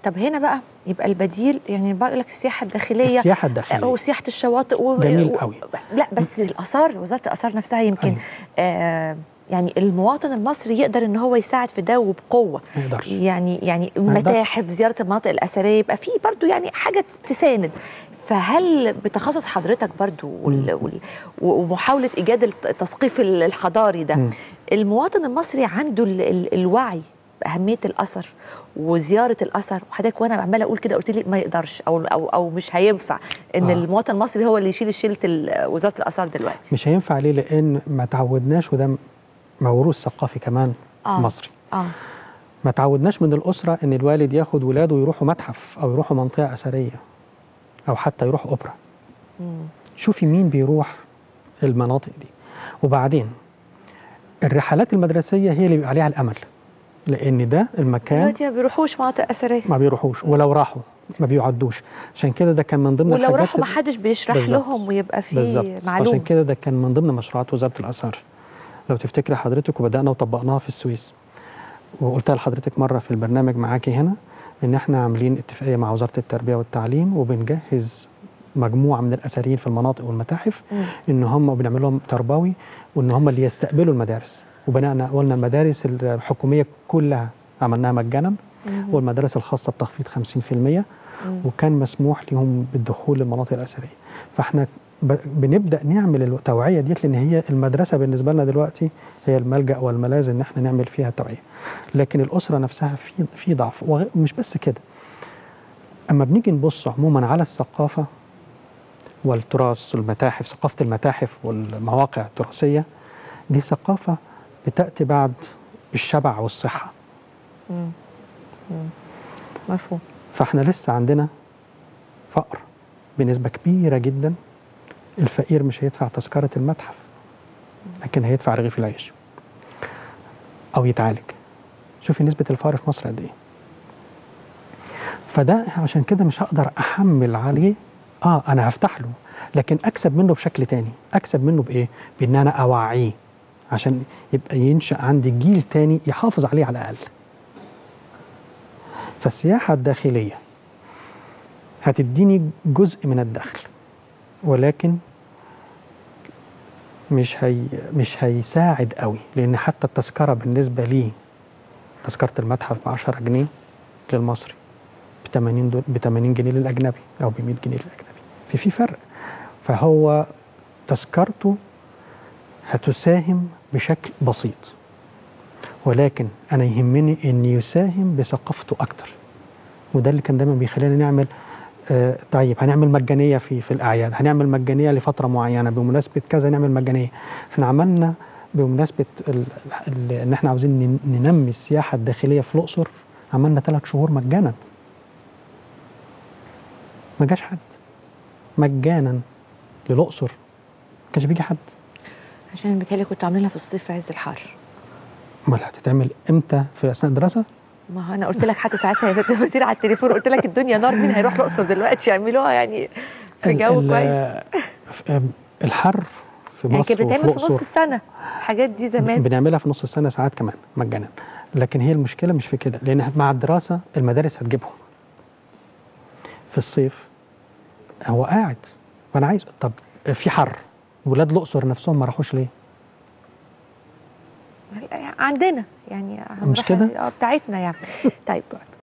طب هنا بقى يبقى البديل يعني بقول لك السياحه الداخليه السياحه الداخليه وسياحه الشواطئ و... جميل و- قوي. لا بس الاثار وزاره الاثار نفسها يمكن أيوة. آه يعني المواطن المصري يقدر ان هو يساعد في ده وبقوه ما يقدرش يعني يعني ما يقدرش. متاحف زياره المناطق الاثريه يبقى في برضو يعني حاجه تساند فهل بتخصص حضرتك برضو وال- وال- ومحاوله ايجاد الت- التثقيف ال- الحضاري ده مم. المواطن المصري عنده ال ال الوعي باهميه الاثر وزياره الاثر وحضرتك وانا عماله اقول كده قلت لي ما يقدرش او او او مش هينفع ان آه. آه. المواطن المصري هو اللي يشيل شيله ال- وزاره الاثار دلوقتي مش هينفع ليه لان ما تعودناش وده موروث ثقافي كمان آه. مصري اه ما تعودناش من الاسره ان الوالد ياخد ولاده يروحوا متحف او يروحوا منطقه اثريه او حتى يروح اوبرا مم. شوفي مين بيروح المناطق دي وبعدين الرحلات المدرسيه هي اللي بيبقى عليها الامل لان ده المكان دلوقتي ما بيروحوش مناطق اثريه ما بيروحوش ولو راحوا ما بيعدوش عشان كده ده كان من ضمن ولو الحاجات راحوا ما اللي- حدش بيشرح بالظبط. لهم ويبقى في بالظبط معلومه عشان كده ده كان من ضمن مشروعات وزاره الاثار لو تفتكري حضرتك وبدانا وطبقناها في السويس وقلتها لحضرتك مره في البرنامج معاكي هنا ان احنا عاملين اتفاقيه مع وزاره التربيه والتعليم وبنجهز مجموعه من الاثريين في المناطق والمتاحف مم. ان هم بنعمل لهم تربوي وان هم اللي يستقبلوا المدارس وبناء قلنا المدارس الحكوميه كلها عملناها مجانا مم. والمدارس الخاصه بتخفيض 50% مم. وكان مسموح لهم بالدخول للمناطق الاثريه فاحنا ب- بنبدا نعمل التوعيه ديت لان هي المدرسه بالنسبه لنا دلوقتي هي الملجا والملاذ ان احنا نعمل فيها التوعيه لكن الاسره نفسها في في ضعف وغ- ومش بس كده اما بنيجي نبص عموما على الثقافه والتراث والمتاحف ثقافه المتاحف والمواقع التراثيه دي ثقافه بتاتي بعد الشبع والصحه مم. مم. مفهوم فاحنا لسه عندنا فقر بنسبة كبيرة جدا الفقير مش هيدفع تذكرة المتحف لكن هيدفع رغيف العيش أو يتعالج شوفي نسبة الفقر في مصر قد إيه فده عشان كده مش هقدر أحمل عليه آه أنا هفتح له لكن أكسب منه بشكل تاني أكسب منه بإيه؟ بإن أنا أوعيه عشان يبقى ينشأ عندي جيل تاني يحافظ عليه على الأقل فالسياحة الداخلية هتديني جزء من الدخل ولكن مش هي مش هيساعد قوي لان حتى التذكره بالنسبه لي تذكره المتحف ب 10 جنيه للمصري ب 80 دول ب 80 جنيه للاجنبي او ب 100 جنيه للاجنبي في في فرق فهو تذكرته هتساهم بشكل بسيط ولكن انا يهمني ان يساهم بثقافته اكتر وده اللي كان دايما بيخلينا نعمل آه طيب هنعمل مجانيه في في الاعياد هنعمل مجانيه لفتره معينه بمناسبه كذا نعمل مجانيه احنا عملنا بمناسبه ال ال ان احنا عاوزين نن- ننمي السياحه الداخليه في الاقصر عملنا ثلاث شهور مجانا ما جاش حد مجانا للاقصر ما كانش بيجي حد عشان بالتالي كنتوا عاملينها في الصيف في عز الحر امال هتتعمل امتى في اثناء الدراسه ما هو انا قلت لك حتى ساعتها يا ست وزير على التليفون قلت لك الدنيا نار مين هيروح الاقصر دلوقتي يعملوها يعني في ال- جو ال- كويس ف- الحر في يعني مصر كانت وفي بتتعمل في نص الاقصر السنه الحاجات دي زمان بنعملها في نص السنه ساعات كمان مجانا لكن هي المشكله مش في كده لان مع الدراسه المدارس هتجيبهم في الصيف هو قاعد وانا عايز طب في حر ولاد الاقصر نفسهم ما راحوش ليه؟ عندنا يعني مش هنروح- كده؟ اه بتاعتنا يعني طيب